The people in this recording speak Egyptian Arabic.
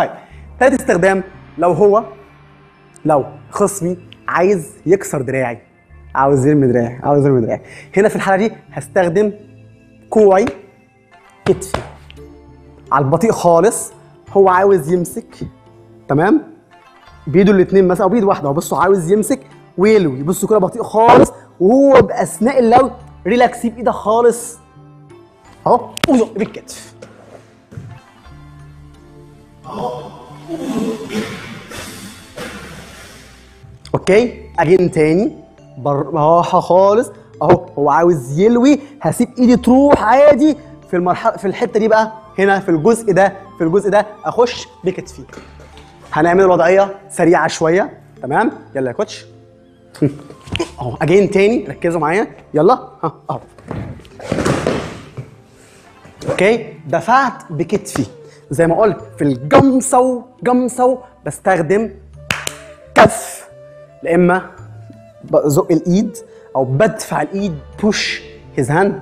طيب تالت استخدام لو هو لو خصمي عايز يكسر دراعي عاوز يرمي دراعي عاوز يرمي دراعي هنا في الحاله دي هستخدم كوعي كتفي على البطيء خالص هو عاوز يمسك تمام بايده الاثنين مثلا او بايد واحده هو بصوا عاوز يمسك ويلوي بصوا كده بطيء خالص وهو باثناء اللو ريلاكسي بايدك خالص اهو وزق بالكتف اوكي اجين تاني بالراحه خالص اهو هو عاوز يلوي هسيب ايدي تروح عادي في المرحله في الحته دي بقى هنا في الجزء ده في الجزء ده اخش بكتفي هنعمل الوضعيه سريعه شويه تمام يلا يا كوتش اهو اجين تاني ركزوا معايا يلا ها اهو اوكي دفعت بكتفي زي ما قلت في الجمصو جمصو بستخدم كف لا اما بزق الايد او بدفع الايد بوش هيز هاند